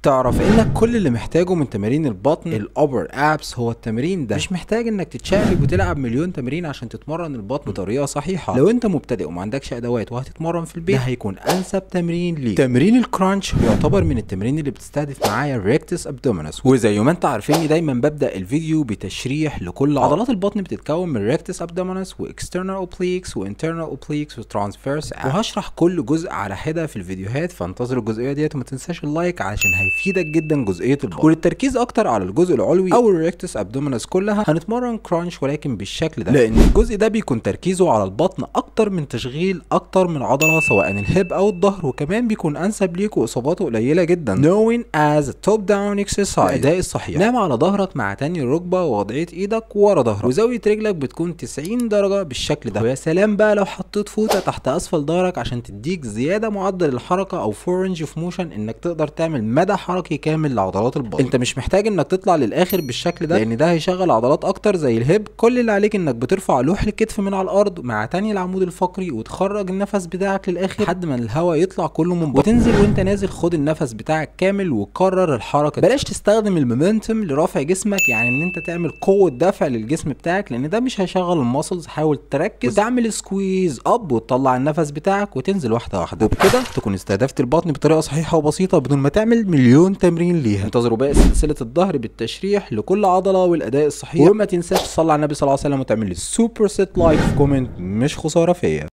تعرف انك كل اللي محتاجه من تمارين البطن الابر ابس هو التمرين ده مش محتاج انك تتشقلب وتلعب مليون تمرين عشان تتمرن البطن بطريقه صحيحه لو انت مبتدئ وما عندكش ادوات وهتتمرن في البيت ده هيكون انسب تمرين ليك تمرين الكرانش يعتبر من التمارين اللي بتستهدف معايا الريكتس ابدومينس وزي ما انت عارفيني دايما ببدا الفيديو بتشريح لكل عضلات البطن بتتكون من ريكتس ابدومينس واكسترنال اوبليكس وانترنال اوبليكس وترانسفيرس وهشرح كل جزء على حده في الفيديوهات فانتظر الجزئيه ديت وما تنساش اللايك علشان هيفيدك جدا جزئيه البطن وللتركيز اكتر على الجزء العلوي او الريكتس ابدومينس كلها هنتمرن كرانش ولكن بالشكل ده لان الجزء ده بيكون تركيزه على البطن اكتر من تشغيل اكتر من عضله سواء الهيب او الظهر وكمان بيكون انسب ليك واصاباته قليله جدا known as a top down exercise الاداء الصحيح نام على ظهرك مع تاني الركبه ووضعيه ايدك ورا ظهرك وزاويه رجلك بتكون 90 درجه بالشكل ده ويا سلام بقى لو حطيت فوطه تحت اسفل ظهرك عشان تديك زياده معدل الحركه او فور رينج اوف موشن انك تقدر تعمل مدى حركي كامل لعضلات البطن انت مش محتاج انك تطلع للاخر بالشكل ده لان ده هيشغل عضلات اكتر زي الهيب كل اللي عليك انك بترفع لوح الكتف من على الارض مع تاني العمود الفقري وتخرج النفس بتاعك للاخر لحد ما الهواء يطلع كله من بطن وتنزل وانت نازل خد النفس بتاعك كامل وكرر الحركه دي. بلاش تستخدم المومنتم لرفع جسمك يعني ان انت تعمل قوه دفع للجسم بتاعك لان ده مش هيشغل الماسلز حاول تركز وتعمل سكويز اب وتطلع النفس بتاعك وتنزل واحده واحده وبكده تكون استهدفت البطن بطريقه صحيحه وبسيطه بدون ما تعمل مليون تمرين ليها انتظروا باقي سلسله الظهر بالتشريح لكل عضله والاداء الصحيح وما تنساش تصلي على النبي صلى الله عليه وسلم وتعمل لي سوبر سيت لايك في كومنت مش خساره فيا